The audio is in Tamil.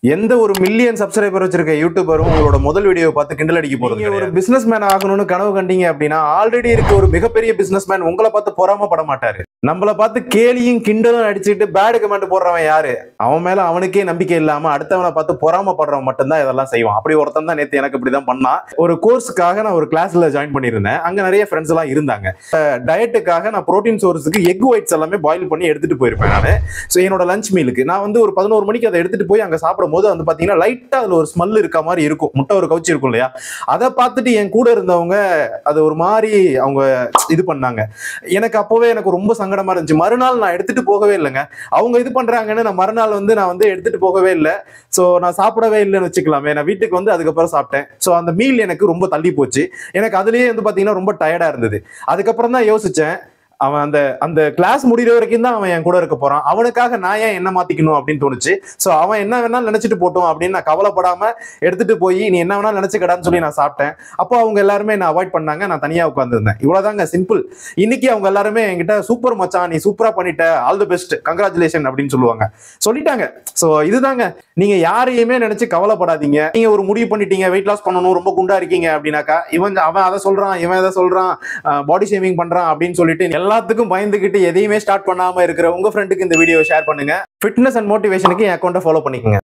எந்த ஒரு மில்லியன் சப்ஸ்கிரைபர் வச்சிருக்க யூடியூபரும் உங்களோட முதல் வீடியோ பார்த்து கிண்டல் அடிக்க போறீங்க நீங்க ஒரு பிசினஸ் மேன் ஆகணும்னு கனவு கண்டீங்க அப்படின்னா ஆல்ரெடி இருக்க ஒரு மிகப்பெரிய பிசினஸ் மேன் உங்களை பார்த்து பொறாமப்பட மாட்டாரு நம்மள பார்த்து கேலியும் கிண்டலும் அடிச்சுட்டு பேடு கமெண்ட் போடுறவன் யாரு அவன் மேல அவனுக்கே நம்பிக்கை இல்லாம அடுத்தவனை பார்த்து பொறாமப்படுறவன் மட்டும்தான் இதெல்லாம் செய்வான் அப்படி ஒருத்தன் தான் நேத்து எனக்கு இப்படிதான் பண்ணான் ஒரு கோர்ஸுக்காக நான் ஒரு கிளாஸ்ல ஜாயின் பண்ணியிருந்தேன் அங்க நிறைய ஃப்ரெண்ட்ஸ் எல்லாம் இருந்தாங்க டயட்டுக்காக நான் புரோட்டீன் சோர்ஸுக்கு எக் ஒயிட்ஸ் எல்லாமே பாயில் பண்ணி எடுத்துட்டு போயிருப்பேன் நான் ஸோ என்னோட லஞ்ச் மீலுக்கு நான் வந்து ஒரு பதினோரு மணிக்கு அதை எடுத்துட்டு போய் அங்க சாப்பிடும் போது வந்து பாத்தீங்கன்னா லைட்டா அதுல ஒரு ஸ்மெல் இருக்க மாதிரி இருக்கும் முட்டை ஒரு கவுச்சி இருக்கும் இல்லையா அதை பார்த்துட்டு என் கூட இருந்தவங்க அது ஒரு மாதிரி அவங்க இது பண்ணாங்க எனக்கு அப்போவே எனக்கு ரொம்ப சங்கடமா இருந்துச்சு மறுநாள் நான் எடுத்துட்டு போகவே இல்லைங்க அவங்க இது பண்றாங்கன்னு நான் மறுநாள் வந்து நான் வந்து எடுத்துட்டு போகவே இல்லை ஸோ நான் சாப்பிடவே இல்லைன்னு வச்சுக்கலாமே நான் வீட்டுக்கு வந்து அதுக்கப்புறம் சாப்பிட்டேன் ஸோ அந்த மீல் எனக்கு ரொம்ப தள்ளி போச்சு எனக்கு அதுலயே வந்து பாத்தீங்கன்னா ரொம்ப டயர்டா இருந்தது அதுக்கப்புறம் தான் யோசிச்சேன் அவன் அந்த அந்த கிளாஸ் முடிகிற வரைக்கும் தான் அவன் என் கூட இருக்க போறான் அவனுக்காக நான் ஏன் என்ன மாத்திக்கணும் அப்படின்னு தோணுச்சு ஸோ அவன் என்ன வேணாலும் நினைச்சிட்டு போட்டோம் அப்படின்னு நான் கவலைப்படாம எடுத்துட்டு போய் நீ என்ன வேணாலும் நினைச்சுக்கடான்னு சொல்லி நான் சாப்பிட்டேன் அப்போ அவங்க எல்லாருமே என்ன அவாய்ட் பண்ணாங்க நான் தனியா உட்காந்துருந்தேன் இவ்வளவுதாங்க சிம்பிள் இன்னைக்கு அவங்க எல்லாருமே என்கிட்ட சூப்பர் மச்சான் நீ சூப்பரா பண்ணிட்ட ஆல் தி பெஸ்ட் கங்க்ராச்சுலேஷன் அப்படின்னு சொல்லுவாங்க சொல்லிட்டாங்க ஸோ இதுதாங்க நீங்க யாரையுமே நினைச்சு கவலைப்படாதீங்க நீங்க ஒரு முடிவு பண்ணிட்டீங்க வெயிட் லாஸ் பண்ணணும் ரொம்ப குண்டா இருக்கீங்க அப்படின்னாக்கா இவன் அவன் அதை சொல்றான் இவன் இதை சொல்றான் பாடி ஷேவிங் பண்றான் அப்படின்னு சொல்லிட்டு எல்லாத்துக்கும் பயந்துகிட்டு எதையுமே ஸ்டார்ட் பண்ணாம இருக்கிற உங்க ஃப்ரெண்டுக்கு இந்த வீடியோ ஷேர் பண்ணுங்க ஃபிட்னஸ் அண்ட் மோட்டிவேஷனுக்கு என் அக்கௌண்ட்டை ஃபாலோ பண்ணிக்கோங்க